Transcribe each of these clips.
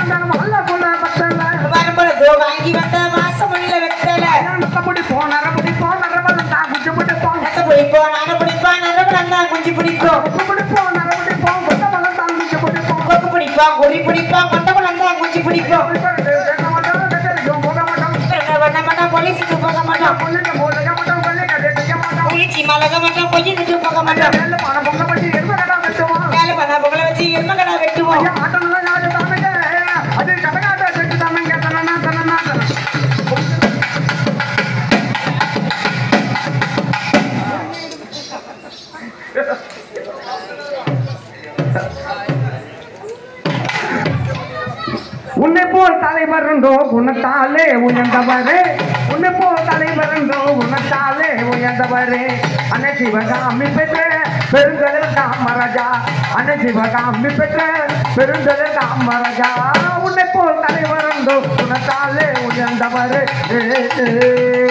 வந்தாலும் அல்ல கொள்ள பத்தல வரும்பொழுது வாங்கி வந்த மாசம் உள்ள வெத்தல நத்தப்படி போன நரபடி போன நரபடி தான் குச்சி பிடி போங்க நத்த பிடிப்போம் நாங்க பிடிப்போம் நரம்பு தான் குஞ்சு பிடிப்போம் குப்படி போ நரபடி போ கொத்த மலம் தான் குச்சி பிடி போங்க கொக்கு பிடிப்போம் குறி பிடிப்போம் கொண்ட குளம் தான் குஞ்சு பிடிப்போம் கேட்க மாட்டோம் கேட்க போக மாட்டோம் என்ன பண்ண மாட்டோம் போலீஸுக்கு போக மாட்டோம் கொல்லிக்க போக மாட்டோம் கொல்லிக்க கேட்க மாட்டோம் குளிச்சி மலக மாட்டோம் பொய்யுக்கு போக மாட்டோம் வேலை பணம் பொங்க பட்டி எருமை கடா வெட்டுவோம் வேலை பண்ண பொங்கலை வச்சு எரும கடை வெட்டுவோம் ஐயா ஆட்டம்லாம் யாரு தானுங்க அது கடகாட்ட செட்டு தானுங்க தனனா தனனா தனனா உன்னை போல் தலைவர் உண்டோ உன்னத்தாலே உயர்ந்தவரே உன்னை போல் தலைவர் உண்டோ உன்னத்தாலே உயர்ந்தவரே அன்னை சிவகாமி பெற்ற பெருந்தலர் காமராஜா அன்னை சிவகாமி பெற்ற பெருந்தலர் காமராஜா உன்னை போல் தலைவர் உண்டோ உன்னத்தாலே உயர்ந்தவரே ஏ, ஏ.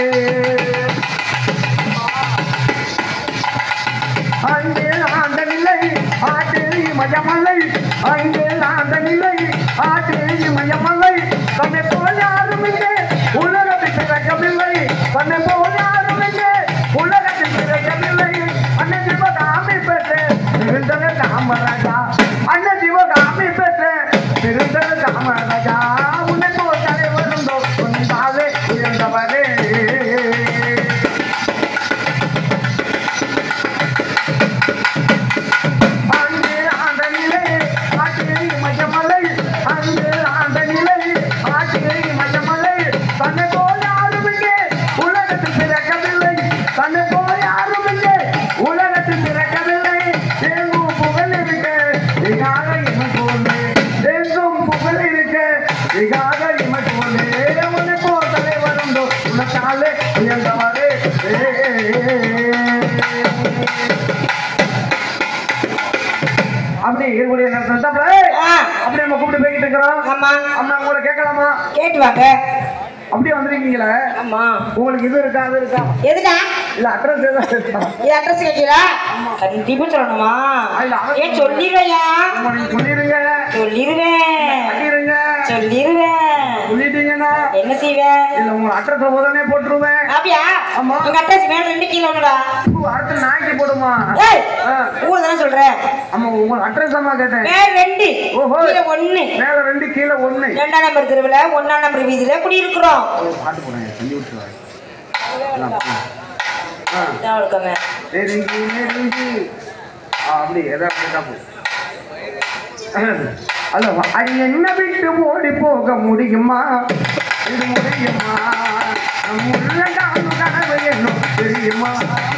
அங்கே ஆண்ட நிலை ஆட்டில் மயமலை அங்கே ஆண்ட நிலை ஆட்டில் மயமலை தன்னை போல் யாரும் இங்கே உலகத்தில் பிறக்கவில்லை தன்னை போல் யாரும் இங்கே உலகத்தில் பிறக்கவில்லை அன்னை சிவகாமி பெற்ற திருந்தன காமராஜா அன்னை சிவகாமி பெற்ற திருந்தன காமராஜா உன்னை போல் தலைவர் உண்டோ உண்டாவே உயர்ந்தவரே அங்கே ஆண்ட நிலை ஆட்டிலை மயமலை அங்கே ஆண்ட நிலை ஆட்டிலை மயமலை தன்னை போல் யாரும் இங்கே உலகத்தில் பிறக்கவில்லை தன்னை போல் யாரும் இங்கே உலகத்தில் பிறக்கவில்லை எங்கும் புகழ் இருக்க இகாக இமை போலே எங்கும் புகழ் இருக்க இகாக இமை போலே உன்னை போல் தலைவர் உண்டோ உனக்காலே உயர்ந்தவரே ஏ, ஏ, ஏ, ஏ. அப்படி இருக்கக்கூடிய நேரத்துல ஆ, அப்படி நம்ம கூப்பிட்டு போய்கிட்டு இருக்கிறோம் ஆமா அம்மா உங்களை கேட்கலாமா கேட்டு வாங்க அப்படியே வந்திருக்கீங்களே ஆமா உங்களுக்கு இது இருக்கா அது இருக்கா எதுடா இல்ல அட்ரஸ் எதாவது இருக்கா இது அட்ரஸ் கேட்கல கண்டிப்பா சொல்லணுமா இல்ல, அவன் ஏன் சொல்லிடுவையா அம்மா, நீங்க சொல்லிடுங்க சொல்லிடுவேன் கட்டிடுங்க சொல்லிடுவேன் சொல்லிட்டீங்கன்னா என்ன செய்வேன் இல்ல உங்க அட்ரஸ் உடனே போட்டுருவேன் அப்படியா ஆமா. உங்க அட்ரஸ் மேல ரெண்டு கீழே ஒண்ணுடா பூ, அடுத்து நாய்க்கு போடுமா ஏய் ஆ. ஊர் தானே சொல்றேன் ஆமா உங்க அட்ரஸ் அம்மா கேட்டேன் மேல ரெண்டு ஓஹோ. கீழே ஒண்ணு மேல ரெண்டு கீழே ஒண்ணு ரெண்டாம் நம்பர் தெருவுல ஒண்ணாம் நம்பர் வீதியில குடியிருக்கிறோம் பாட்டு போடுங்க செஞ்சு விட்டுருவாங்க ஆ இதான் இருக்கமே நெருங்கி நெருங்கி ஆ, அப்படி எதாவது கேட்டா போதும். அல்ல அது என்ன விட்டு ஓடி போக முடியுமா இது முடியுமா நம் உள்ளங்கால் கனவு என்னும் தெரியுமா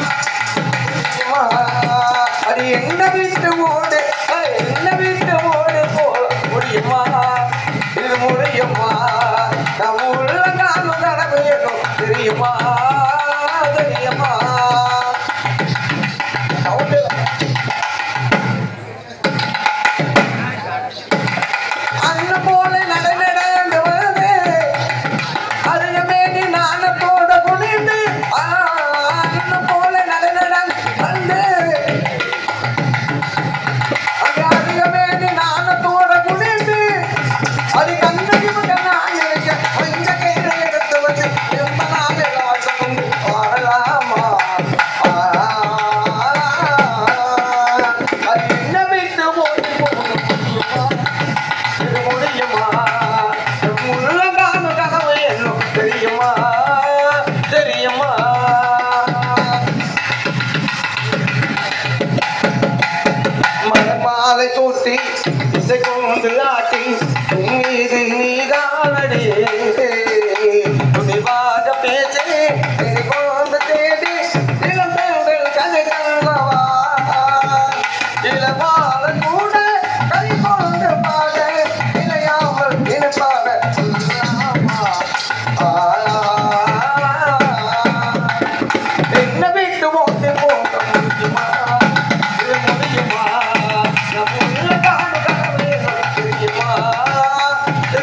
அது என்ன வீட்டு ஓடு அது என்ன வீட்டு ஓடு போல முடியுமா இது முடியுமா நம்ம உள்ளங்காலும் கனவு ஏதும் தெரியுமா தெரியுமா Sound இல்ல. அண்ணன் போல நட நடந்து வருது அதுங்க மேனி நாணத்தோட குனிந்து ஆ, அண்ணன் போல நட நடந்து வந்து அது அதுங்க மேனி நாணத்தோட குனிந்து அது கண்ணகி மகன் நான் இருக்க இந்த கையில எடுத்து வச்சு எந்த நாளே காட்டும் வாழலாமா ஆ, அது என்ன விட்டு போய் போக முடியுமா இது முடியுமா உள்ளங்கான கனவு என்னும் தெரியுமா தெரியுமா மலமாலை சூட்டி இசை கொண்டு ஆட்டி உன் மீது நீதானடி துணிவாக பேச்சு இதை கொண்டு தேடி இளம் பெண்கள் கதை கலவா இளவாழ கூட கை கொண்டு பாட இணையாமல் இணைப்பாக என்ன விட்டு ஓட்டு போக முடியுமா இது முடியுமா நம்ம உள்ள காணும் கனவு தெரியுமா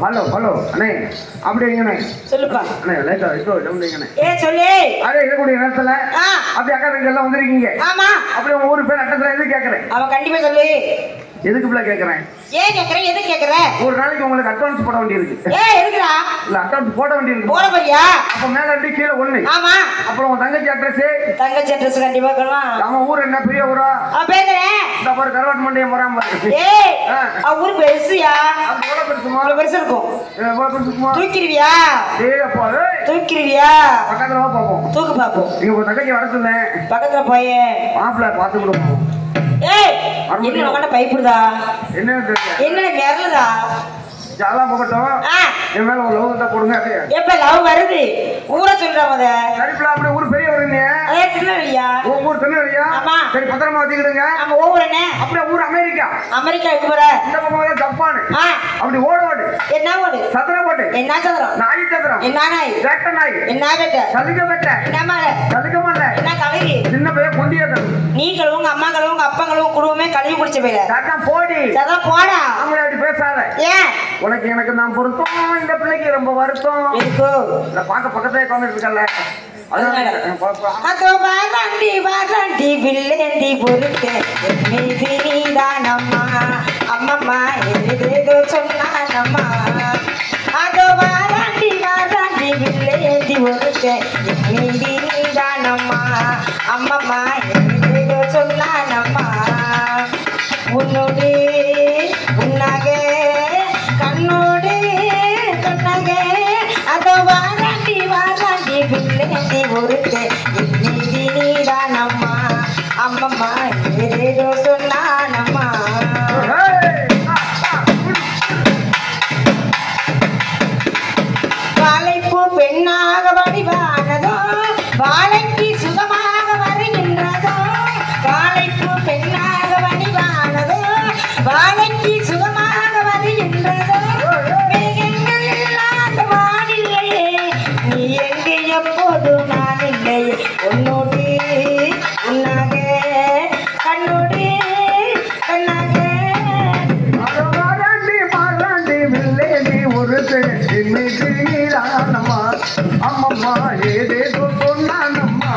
ஹலோ ஹலோ அண்ணே அப்படி வைங்கண்ணே சொல்லுப்பா அண்ணே லைட்டா இதோ டவுன்ங்கண்ணே ஏ சொல்லு அதே இருக்கக்கூடிய நேரத்துல ஆ அப்படி அக்கா தங்கச்சி எல்லாம் வந்திருக்கீங்க ஆமா அப்படி உங்க ஊர் பேர் அட்டத்துல எது கேட்கறேன் அவன் கண்டிப்பா சொல்லு எதுக்கு பிள்ளை கேட்கறேன் ஏன் கேக்குற எது கேக்குற ஒரு நாளைக்கு உங்களுக்கு அட்வான்ஸ் போட வேண்டியிருக்கு ஏ இருக்குடா இல்ல அட்வான்ஸ் போட வேண்டியிருக்கு போட போறியா அப்ப மேல ரெண்டு கீழே ஒண்ணு ஆமா அப்புறம் உன் தங்கச்சி அட்ரஸ் தங்கச்சி அட்ரஸ் கண்டிப்பா சொல்லலாம் நம்ம ஊர் என்ன பெரிய ஊரா அவன் பேசுறேன் இந்த பாரு கருவாட்டு மண்டையை மறாம ஏய் ஆ. அவன் ஊரு பெருசுயா அது எவ்வளவு பெருசுமா அவ்வளவு பெருசு இருக்கும் எவ்வளவு பெருசுமா தூக்கிடுவியா டேய் அப்பா ஏய் தூக்கிடுவியா பக்கத்துல வா பாப்போம் தூக்கு பாப்போம் நீங்க உங்க தங்கச்சி வர சொன்னேன் பக்கத்துல போயே மாப்பிள்ள பார்த்து கொடுப்போம் ஏய் என்ன உட்காந்து பயப்படுதா என்ன தெரியல என்ன மிரளுதா ஜாலாம் போகட்டும் ஆ என் மேல ஒரு லவ் தான் போடுங்க அப்படியே எப்ப லவ் வருது ஊரை சொல்ற முத சரிப்பில அப்படி ஊர் பெரிய ஊர் இல்லையா அதே திருநெல்வேலியா உங்க ஊர் திருநெல்வேலியா ஆமா. சரி பத்திரமா வச்சுக்கிடுங்க நம்ம ஊர் என்ன அப்படியே ஊர் அமெரிக்கா அமெரிக்கா இருக்கு போற இந்த பக்கம் வந்து ஜப்பான் ஆ அப்படி ஓட ஓடு என்ன ஓடு சத்திர போட்டு என்ன சதுரம் நாய் சத்திரம் என்ன நாய் வேட்ட நாய் என்ன பெட்ட சலுக்க வெட்ட என்ன மாலை சலுக்க மல்ல என்ன கழுவி சின்ன பையன் கொண்டியது நீங்களும் உங்க அம்மாங்களும் உங்க அப்பாங்களும் குடும்பமே கழுவி குடிச்ச போயில சட்டம் போடி சதான் போடா அவங்கள அப்படி பேசாத ஏன் உனக்கு எனக்கு நான் பொருத்தம் இந்த பிள்ளைக்கு ரொம்ப வருத்தம் எதுக்கு இந்த பார்க்க பக்கத்துல உட்காந்துட்டு இருக்கல அதனால பாப்பா. அதோ வாராண்டி வாராண்டி வில்லேண்டி பொறுத்து மீதி நீதானம்மா அம்மம்மா ஏதேதோ சொன்னானம்மா அதோ வாராண்டி வாராண்டி வில்லேண்டி பொறுத்து மீதி நீதானம்மா அம்மம்மா ஏதேதோ சொன்னானம்மா உன்னோடு உன்னாக கண்ணோடு கண்ணாக அதோ வாராண்டி வாராண்டி வில்லேண்டி பொறுத்து மீதி நீதானம்மா அம்மம்மா ஏதேதோ சொன்னானம்மா ஏய், ஆ, ஆ, உடு. வாழைப்பூ பெண்ணாக வடிவானதோ வாழைக்கு சுகமாக வருகின்றதோ வாழைப்பூ பெண்ணாக வடிவானதோ வாழைக்கு சுகமாக வருகின்றதோ மேகங்கள் இல்லாத வானில்லையே நீ எங்கே எப்போது நான் இல்லையே உன்னோடு உன்னாக கண்ணோடு கண்ணாக அட வாராண்டி, வாராண்டி, வில்லேண்டி ஒருத்தன் இன்னைக்கு நீதானம்மா. அம்மம்மா ஏதேதோ சொன்னானம்மா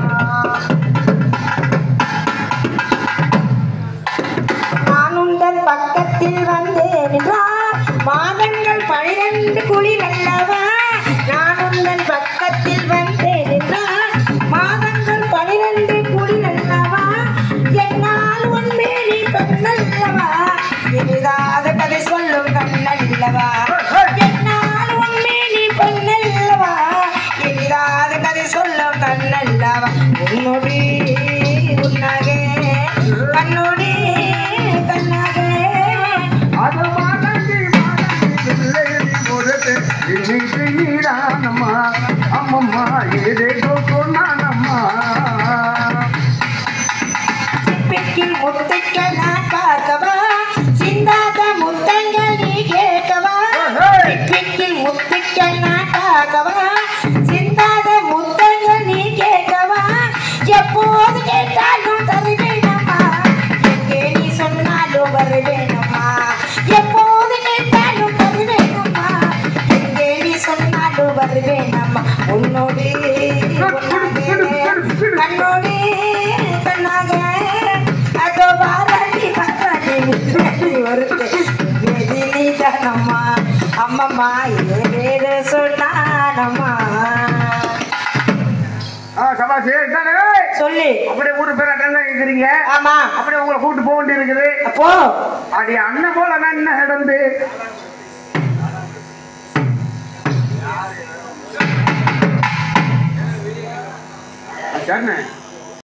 நான் உந்தன் பக்கத்தில் வந்தேன் என்றால் மாதங்கள் பனிரெண்டு குளிர் அல்லவா நான் உந்தன் பக்கத்தில் வந்தேன் என்றால் மாதங்கள் பனிரெண்டு குளிர் அல்லவா என்னால் உண்மை நீ பெண்ணல்லவா எளிதாத கதை சொல்லும் கண்ணல்லவா என்னால் உண்மை நீ பெண்ணல்லவா எளிதாத கதை சொல்லும் கண்ணல்லவா உன்னோடு உன்னாக கண்ணோடு கண்ணாக அட வாராண்டி, வாராண்டி, வில்லேண்டி ஒருத்தன் இன்னைக்கு நீதானம்மா. அம்மம்மா ஏதேதோ சொன்னானம்மா சிப்பிக்கில் முத்துக்கள் நான் பார்க்கவா சிந்தாத முத்தங்கள் நீ கேட்கவா சிப்பிக்கில் முத்துக்கள் நான் பார்க்கவா சிந்தாத முத்தங்கள் நீ கேட்கவா எப்போது கேட்டாலும் தருவேனம்மா எங்கே நீ சொன்னாலும் வருவேனம்மா எப்போது கேட்டாலும் தருவேனம்மா எங்கே நீ சொன்னாலும் வருவேனம்மா உன்னோடு உன்னாக கண்ணோடு கண்ணாக அதோ வாராண்டி வாராண்டி விட்டு வருது எதி நீதானம்மா அம்மம்மா ஏதேதோ சொன்னானம்மா ஆ சபாஷ் இதானே சொல்லு அப்படியே ஊரு பேர் அட்டன் இருக்கிறீங்க ஆமா அப்படியே உங்களை கூட்டு போக வேண்டி இருக்குது அப்போ அடி அண்ணன் போல நான் என்ன நடந்து சரிண்ணே